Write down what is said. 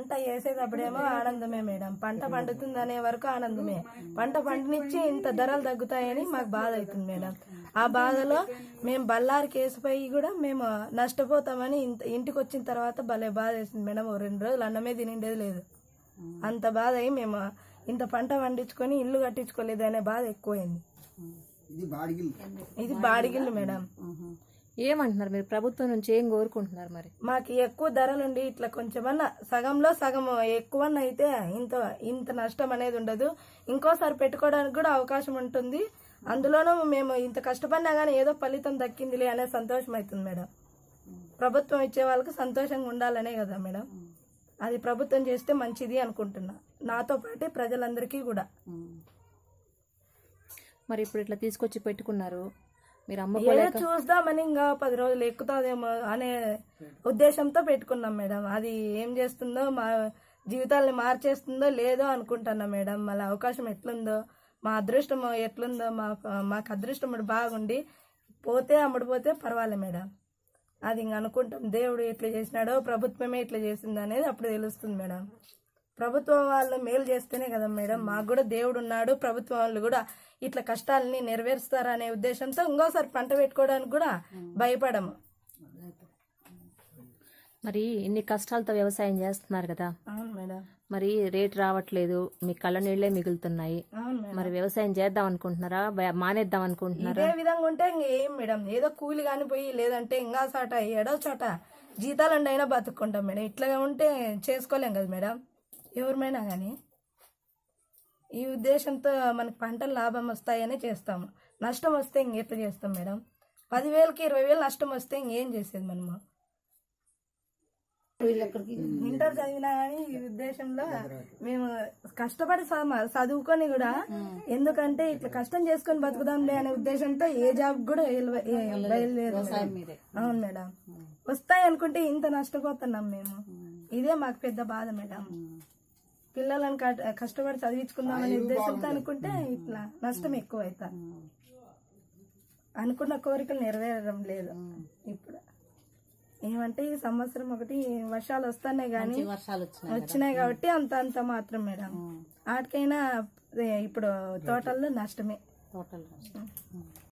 పంట వేసేటప్పుడేమో ఆనందమే మేడం పంట పండుతుంది అనే వరకు ఆనందమే పంట పంటనిచ్చి ఇంత ధరలు తగ్గుతాయని మాకు బాధ అవుతుంది మేడం ఆ బాధలో మేము బల్లారికి వేసిపోయి కూడా మేము నష్టపోతామని ఇంత ఇంటికి వచ్చిన తర్వాత భలే బాధ వేసింది మేడం ఓ రెండు రోజులు అన్నమే తినిండేది లేదు అంత బాధ అయ్యి మేము ఇంత పంట పండించుకొని ఇల్లు కట్టించుకోలేదు అనే బాధ ఎక్కువైంది ఇది బాడిగిల్లు ఇది బాడిగిల్లు మేడం ఏమంటున్నారు మీరు ప్రభుత్వం నుంచి ఏం కోరుకుంటున్నారు మరి మాకు ఎక్కువ ధరలుండి ఇట్లా కొంచెమన్నా సగంలో సగం ఎక్కువన్నా అయితే ఇంత ఇంత నష్టం అనేది ఉండదు ఇంకోసారి పెట్టుకోవడానికి కూడా అవకాశం ఉంటుంది అందులోనూ మేము ఇంత కష్టపడినా కానీ ఏదో ఫలితం దక్కిందిలే అనే సంతోషం అవుతుంది మేడం ప్రభుత్వం ఇచ్చే వాళ్ళకి సంతోషంగా ఉండాలనే కదా మేడం అది ప్రభుత్వం చేస్తే మంచిది అనుకుంటున్నా నాతో పాటు ప్రజలందరికీ కూడా మరి ఇప్పుడు ఇట్లా తీసుకొచ్చి పెట్టుకున్నారు మీరు ఏదో అమ్ముకోలేక చూద్దామని ఇంకా పది రోజులు ఎక్కుతాదేమో అనే ఉద్దేశంతో పెట్టుకున్నాం మేడం అది ఏం చేస్తుందో మా జీవితాల్ని మార్చేస్తుందో లేదో అనుకుంటున్నా మేడం మళ్ళీ అవకాశం ఎట్లుందో మా అదృష్టం ఎట్లుందో మా మాకు అదృష్టం ఇప్పుడు బాగుండి పోతే అమ్ముడుపోతే పర్వాలే మేడం అది ఇంక అనుకుంటాం దేవుడు ఎట్లా చేసినాడో ప్రభుత్వమే ఇట్లా చేసింది అనేది అప్పుడు తెలుస్తుంది మేడం ప్రభుత్వం వాళ్ళు మేలు చేస్తేనే కదా మేడం మాకు కూడా దేవుడు ఉన్నాడు ప్రభుత్వం వాళ్ళు కూడా ఇట్లా కష్టాలని నెరవేరుస్తారనే ఉద్దేశంతో ఇంకోసారి పంట పెట్టుకోవడానికి కూడా భయపడము మరి ఇన్ని కష్టాలతో వ్యవసాయం చేస్తున్నారు కదా అవును మేడం మరి రేట్ రావట్లేదు మీ కళ్ళ నీళ్లే మిగులుతున్నాయి అవును మేడం మరి వ్యవసాయం చేద్దాం అనుకుంటున్నారా బయ- మానేద్దాం అనుకుంటున్నారా ఇదే విధంగా ఉంటే ఇంక ఏం మేడం ఏదో కూలి కాని పోయి లేదంటే ఇంకా చోట ఏడో చోట జీతాలు అయినా బతుక్కుంటాం మేడం ఇట్లా ఉంటే చేసుకోలేం కదా మేడం ఎవరిమైనా కానీ ఈ ఉద్దేశంతో మనకి పంటలు లాభం వస్తాయనే చేస్తాము నష్టం వస్తే ఇంకెట్లా చేస్తాం మేడం పదివేలకి ఇరవై వేలు నష్టం వస్తే ఇంకేం చేసేది మనము ఇంటర్ చదివినా కానీ ఈ ఉద్దేశంలో మేము కష్టపడి చమ- చదువుకొని కూడా ఎందుకంటే ఇట్లా కష్టం చేసుకొని బతుకుదాంలే అనే ఉద్దేశంతో ఏ జాబ్ కూడా ఎల్వ- ఏ- బయలుదేరు అవును మేడం వస్తాయి అనుకుంటే ఇంత నష్టపోతున్నాం మేము ఇదే మాకు పెద్ద బాధ మేడం పిల్లలను కట్- కష్టపడి చదివించుకుందాం అనే ఉద్దేశంతో అనుకుంటే ఇట్లా నష్టం ఎక్కువ అవుతా అనుకున్న కోరికలు నెరవేరడం లేదు ఇప్పుడు ఏమంటే ఈ సంవత్సరం ఒకటి వర్షాలు వస్తున్నాయి కానీ వచ్చినాయి కాబట్టి అంత అంత మాత్రం మేడం వాటికైనా ఏ, ఇప్పుడు తోటల్లో నష్టమే